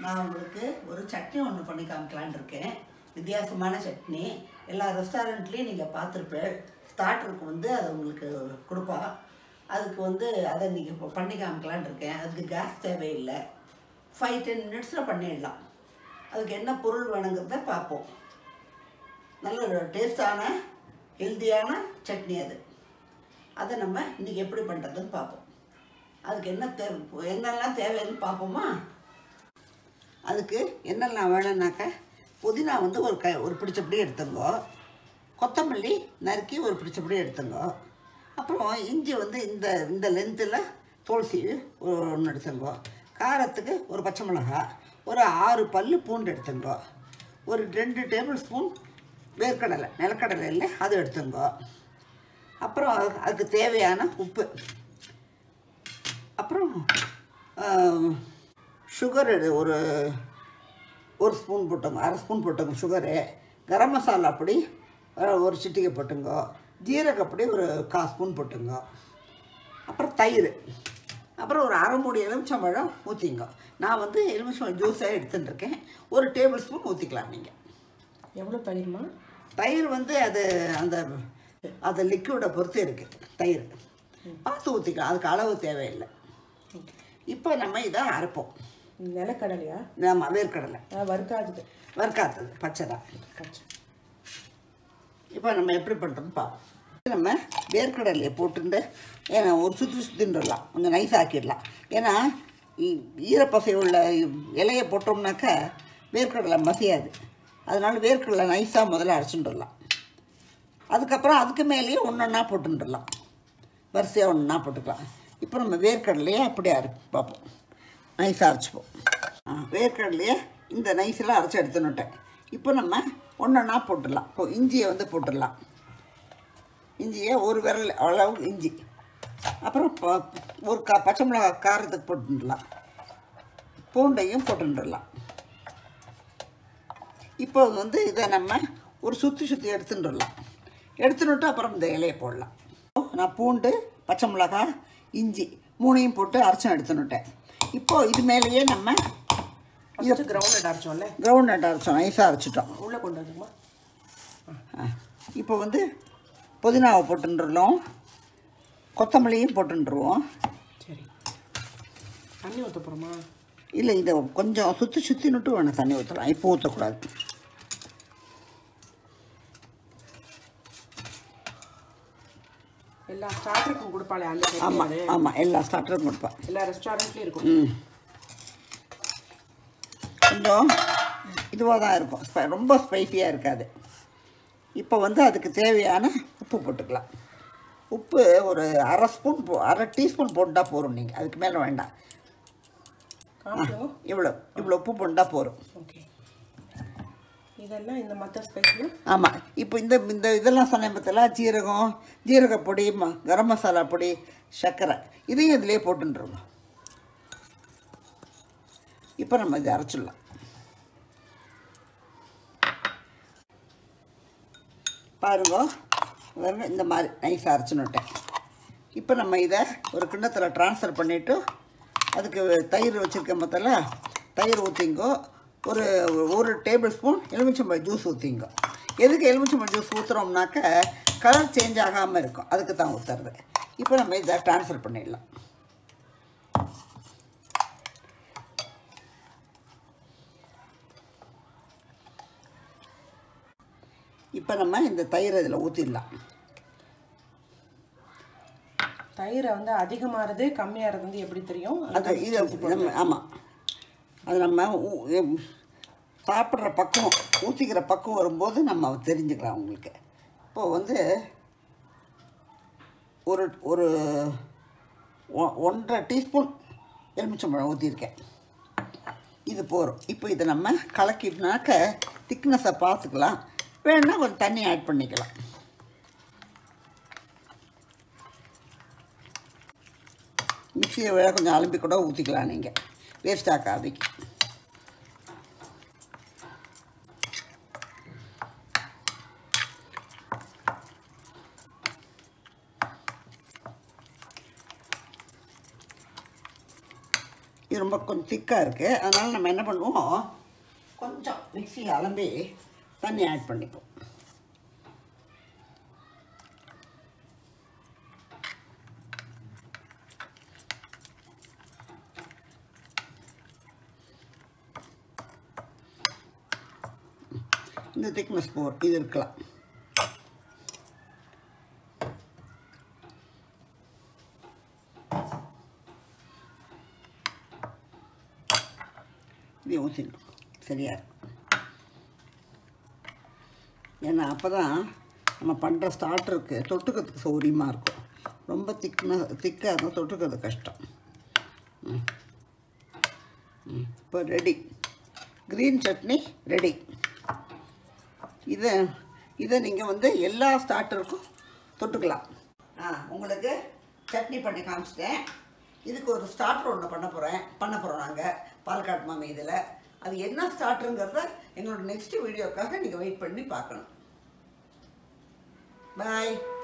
நான் உங்களுக்கு ஒரு சட்னி ஒன்று பண்ணி காமிக்கலான்னு இருக்கேன் வித்தியாசமான சட்னி எல்லா ரெஸ்டாரண்ட்லேயும் நீங்கள் பார்த்துருப்பேன் ஸ்டார்டருக்கு வந்து அது உங்களுக்கு கொடுப்பா அதுக்கு வந்து அதை நீங்கள் இப்போ பண்ணி காமிக்கலான்னு இருக்கேன் அதுக்கு கேஸ் தேவையில்லை ஃபைவ் டென் மினிட்ஸில் பண்ணிடலாம் அதுக்கு என்ன பொருள் வேணுங்கிறத பார்ப்போம் நல்ல டேஸ்டான ஹெல்த்தியான சட்னி அது அதை நம்ம இன்றைக்கி எப்படி பண்ணுறதுன்னு பார்ப்போம் அதுக்கு என்ன தேவை என்னெல்லாம் தேவைன்னு பார்ப்போமா அதுக்கு என்னெல்லாம் வேணும்னாக்க புதினா வந்து ஒரு க ஒரு பிடிச்சபடி எடுத்துங்கோ கொத்தமல்லி நறுக்கி ஒரு பிடிச்சபடி எடுத்துங்கோ அப்புறம் இஞ்சி வந்து இந்த இந்த லென்த்தில் தோல் சீவி ஒரு ஒன்று எடுத்துங்கோ காரத்துக்கு ஒரு பச்சை மிளகா ஒரு ஆறு பல்லு பூண்டு எடுத்துங்கோ ஒரு ரெண்டு டேபிள் ஸ்பூன் வேர்க்கடலை நிலக்கடலை இல்லை அது எடுத்துங்கோ அப்புறம் அதுக்கு- அதுக்கு தேவையான உப்பு அப்புறம் சுகர் ஒரு ஒரு ஸ்பூன் போட்டுங்க அரை ஸ்பூன் போட்டுங்க சுகரு கரம் மசாலா பொடி அஹ், ஒரு சிட்டிகை போட்டுங்க ஜீரகப்பொடி ஒரு கால் ஸ்பூன் போட்டுங்க அப்புறம் தயிர் அப்புறம் ஒரு அரை மூடி எலுமிச்சம்பழம் ஊற்றிங்க நான் வந்து எலுமிச்சம்பழம் ஜூஸாக எடுத்துட்டு இருக்கேன் ஒரு டேபிள் ஸ்பூன் ஊற்றிக்கலாம் நீங்கள் எவ்வளோ தயிர்மா தயிர் வந்து அது அந்த அது லிக்விடை பொறுத்து இருக்குது தயிர் பார்த்து ஊற்றிக்கலாம் அதுக்கு அளவு தேவையில்லை இப்போ நம்ம இதை அரைப்போம் நிலக்கடலையா நம்ம வேர்க்கடலை ஆ, வறுக்காதது வறுக்காத்தது பச்சை தான் பச்சை இப்போ நம்ம எப்படி பண்ணுறோம்னு பார்ப்போம் நம்ம வேர்க்கடலையை போட்டுட்டு ஏன்னா ஒரு சுற்றி சுற்றின்றலாம் கொஞ்சம் நைஸ் ஆக்கிடலாம் ஏன்னா ஈ- ஈரப்பசை உள்ள இலையை போட்டோம்னாக்கா வேர்க்கடலை மசியாது அதனால வேர்க்கடலை நைஸாக முதல்ல அரைச்சுட்டுடலாம் அதுக்கப்புறம் அதுக்கு மேலேயே ஒன்றொன்னா போட்டுட்டுடலாம் வரிசையாக ஒன்றா போட்டுக்கலாம் இப்போ நம்ம வேர்க்கடலையே அப்படியே அரை பார்ப்போம் நைஸாக அரைச்சிப்போம் ஆ, வேர்க்கடலையே இந்த நைஸில் அரைச்சி எடுத்துனுட்டேன் இப்போ நம்ம ஒன்றொன்னா போட்டுடலாம் இப்போ இஞ்சியை வந்து போட்டுடலாம் இஞ்சியை ஒரு விரல் அளவு இஞ்சி அப்புறம் ப- ஒரு கா பச்சை மிளகா காரத்துக்கு போட்டுடலாம் பூண்டையும் போட்டுடலாம் இப்போ வந்து இதை நம்ம ஒரு சுற்றி சுற்றி எடுத்துட்டுலாம் எடுத்துனுட்டு அப்புறம் இந்த இலையை போடலாம் நான் பூண்டு பச்சை மிளகா இஞ்சி மூணையும் போட்டு அரைச்சும் எடுத்துனுட்டேன் இப்போ இது மேலேயே நம்ம ஃபஸ்ட்டு கிரவுண்ட் அரைச்சோம்ல கிரவுண்ட் நட் அரைச்சோம் நைஸாக அரைச்சிட்டோம் உள்ளே கொண்டு வந்துமா இப்போ வந்து புதினாவை போட்டுருலாம் கொத்தமல்லியும் போட்டுருவோம் சரி தண்ணி ஊற்ற போகிறோமா இல்லை இதை கொஞ்சம் சுற்றி சுற்றினுட்டு வேணும் தண்ணி ஊற்றலாம் இப்போ ஊற்றக்கூடாது எல்லா ஸ்டார்டருக்கும் கொடுப்பாளே அந்த ஆமாம் சட்னி ஆமாம் எல்லா ஸ்டார்டரும் கொடுப்பேன் எல்லா ரெஸ்டாரண்ட்லேயும் இருக்கும் ம் கொஞ்சம் இதுவாக தான் இருக்கும் ஸ்பை ரொம்ப ஸ்பைசியாக இருக்காது இப்போ வந்து அதுக்கு தேவையான உப்பு போட்டுக்கலாம் உப்பு ஒரு அரை ஸ்பூன் போ அரை டீஸ்பூன் போட்டால் போதும் நீங்கள் அதுக்கு மேலே வேண்டாம் காமிக்கோ இவ்வளோ இவ்வளோ உப்பு போட்டால் போதும் ஓகே இதெல்லாம் இந்த மற்ற ஸ்பைஸ்லாம் ஆமாம் இப்போ இந்த இந்த இதெல்லாம் சொன்னேன் பார்த்தல ஜீரகம் ஜீரக பொடி ம கரம் மசாலா பொடி சர்க்கரை இதையும் இதிலே போட்டுருங்க இப்போ நம்ம இதை அரைச்சிடலாம் பாருங்க பாருங்க, இந்த மாதிரி நைஸாக அரைச்சுன்னுட்டேன் இப்போ நம்ம இதை ஒரு கிண்ணத்தில் ட்ரான்ஸ்ஃபர் பண்ணிவிட்டு அதுக்கு தயிர் வச்சுருக்கேன் பார்த்தல தயிர் ஊற்றிங்கோ ஒரு ஒரு டேபிள் ஸ்பூன் எலுமிச்சம்பழம் ஜூஸ் ஊற்றிங்கோ எதுக்கு எலுமிச்சம்பழம் ஜூஸ் ஊற்றுறோம்னாக்க கலர் சேஞ்ச் ஆகாமல் இருக்கும் அதுக்கு தான் ஊற்றுறது இப்போ நம்ம இதை ட்ரான்ஸ்ஃபர் பண்ணிடலாம் இப்போ நம்ம இந்த தயிர் இதில் ஊற்றிடலாம் தயிரை வந்து அதிகமாகிறது கம்மியாகிறது வந்து எப்படி தெரியும் அது இது நம்ம ஆமாம் அது நம்ம ஊ- எம், சாப்பிட்ற பக்குவம் ஊற்றிக்கிற பக்குவம் வரும்போது நம்ம தெரிஞ்சுக்கலாம் உங்களுக்கு இப்போ வந்து ஒரு ஒரு ஒ- ஒன்றரை டீஸ்பூன் எலுமிச்சம்பழம் ஊற்றிருக்கேன் இது போகிறோம் இப்போ இதை நம்ம கலக்கிட்டனாக்க திக்னஸை பார்த்துக்கலாம் வேணுன்னா கொஞ்சம் தண்ணி ஆட் பண்ணிக்கலாம் மிக்சியை விட கொஞ்சம் அலம்பி கூட ஊற்றிக்கலாம் நீங்கள் வேஸ்ட் ஆக்காதிக்கு இது இது ரொம்ப கொஞ்சம் திக்காக இருக்குது அதனால் நம்ம என்ன பண்ணுவோம் கொஞ்சம் மிக்ஸி அலம்பி தண்ணி ஆட் பண்ணிப்போம் இந்த திக்னஸ் போர் இது இருக்கலாம் இது ஊற்றிடணும் சரியா இருக்கும் ஏன்னா அப்போ தான் நம்ம பண்ணுற ஸ்டார்டருக்கு தொட்டுக்கிறதுக்கு சௌரியமாக இருக்கும் ரொம்ப திக்ன திக்காக இருந்தால் தொட்டுக்கிறது கஷ்டம் ம் ம் இப்போ ரெடி க்ரீன் சட்னி ரெடி இதை இதை நீங்கள் வந்து எல்லா ஸ்டார்டருக்கும் தொட்டுக்கலாம் ஆ உங்களுக்கு சட்னி பண்ணி காமிச்சிட்டேன் இதுக்கு ஒரு ஸ்டார்டர் ஒன்று பண்ண போகிறேன் பண்ண போகிறோம் நாங்கள் பாலக்காடு மாமி இதில் அது என்ன ஸ்டார்டருங்கிறத எங்களோட நெக்ஸ்ட் வீடியோக்காக நீங்கள் வெயிட் பண்ணி பார்க்கணும் பாய்